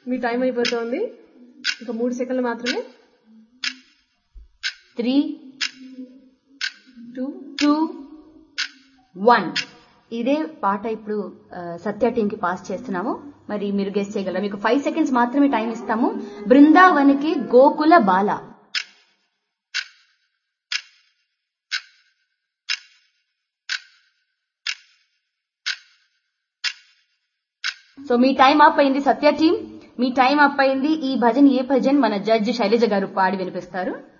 మీ time అయిపోతోంది ఇంకా మూడు సెకండ్లు మాత్రమే త్రీ టూ టూ వన్ ఇదే పాట ఇప్పుడు ఆ, సత్య టీమ్ కి పాస్ చేస్తున్నాము మరి మీరు గెస్ట్ చేయగలరా మీకు ఫైవ్ సెకండ్స్ మాత్రమే టైం ఇస్తాము బృందావనికి గోకుల బాల సో మీ టైం అప్ అయింది సత్య టీం మీ టైం అప్ అయింది ఈ భజన్ ఏ భజన్ మన జడ్జి శైలజ గారు పాడి వినిపిస్తారు